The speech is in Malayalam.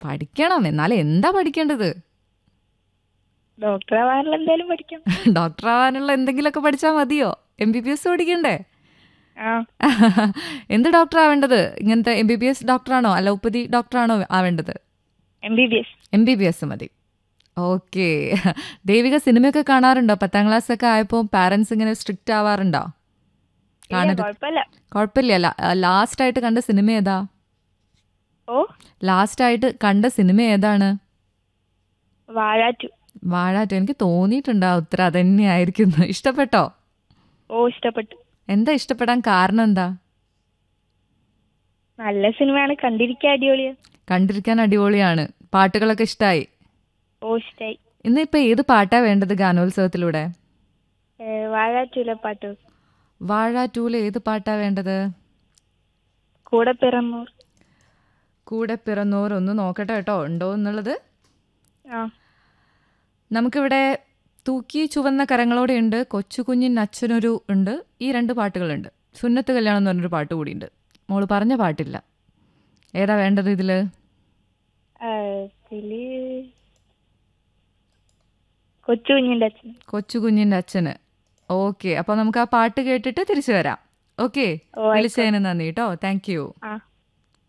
പഠിക്കണം എന്നാലും എന്താ പഠിക്കേണ്ടത് ഡോക്ടർ ആവാനുള്ള എന്തായാലും പഠിക്കാം ഡോക്ടർ ആവാനുള്ള എന്തെങ്കിലുമൊക്കെ പഠിച്ചാൽ മതിയോ എം ബി ബി എസ് പഠിക്കണ്ടേ ആ എന്ത് ഡോക്ടർ ആവേണ്ടത് ഇങ്ങനത്തെ എം ബി ബി എസ് ഡോക്ടറാണോ അലോപ്പതി ഡോക്ടറാണോ ആവേണ്ടത് M B B S M B B S മതി ഓക്കെ ദേവിക സിനിമയൊക്കെ കാണാറുണ്ടോ പത്താം ക്ലാസ് ഒക്കെ ആയപ്പോൾ പാരൻസ് ഇങ്ങനെ സ്ട്രിക്റ്റ് ആവാറുണ്ടോ കാണരുത് കുഴപ്പമില്ല കുഴപ്പമില്ല ലാസ്റ്റ് ആയിട്ട് കണ്ട സിനിമ ഏതാ ഓ ലാസ്റ്റ് ആയിട്ട് കണ്ട സിനിമ ഏതാണ് വാഴാറ്റു വാഴാറ്റം എനിക്ക് തോന്നിയിട്ടുണ്ട് ആ ഉത്തരം അതന്നെയായിരിക്കും ഇഷ്ടപ്പെട്ടോ ഓ ഇഷ്ടപ്പെട്ടു എന്താ ഇഷ്ടപ്പെടാൻ കാരണം എന്താ നല്ല സിനിമയാണ് കണ്ടിരിക്കാൻ അടിപൊളിയാണ് കണ്ടിരിക്കാൻ അടിപൊളിയാണ് പാട്ടുകളൊക്കെ ഇഷ്ടമായി ഓ ഇഷ്ടായി ഇന്നിപ്പോൾ ഏത് പാട്ടാ വേണ്ടത് ഗാനോത്സവത്തിലൂടെ ഏ, വാഴാറ്റൂലെ പാട്ട് വാഴ ടൂല് ഏത് പാട്ടാ വേണ്ടത് കൂടെ പിറന്നൂർ കൂടെ പിറന്നോർ ഒന്ന് നോക്കട്ടെ കേട്ടോ ഉണ്ടോ എന്നുള്ളത് ആ നമുക്കിവിടെ തൂക്കി ചുവന്ന കരങ്ങളോടെ ഉണ്ട് കൊച്ചു കുഞ്ഞിൻ അച്ഛനൊരു ഉണ്ട് ഈ രണ്ട് പാട്ടുകളുണ്ട് സുന്നത്ത് കല്യാണം എന്ന് പറഞ്ഞൊരു പാട്ട് കൂടിയുണ്ട് മോള് പറഞ്ഞ പാട്ടില്ല ഏതാ വേണ്ടത് ഇതിൽ ആ, ഇതില് കൊച്ചു കുഞ്ഞിന്റെ അച്ഛൻ കൊച്ചു കുഞ്ഞിൻ്റെ അച്ഛന് ഓക്കെ അപ്പോൾ നമുക്ക് ആ പാട്ട് കേട്ടിട്ട് തിരിച്ചു വരാം ഓക്കെ ഓ, ആയിക്കോട്ടെ. വിളിച്ചതിന് നന്ദി കേട്ടോ താങ്ക് യു ആ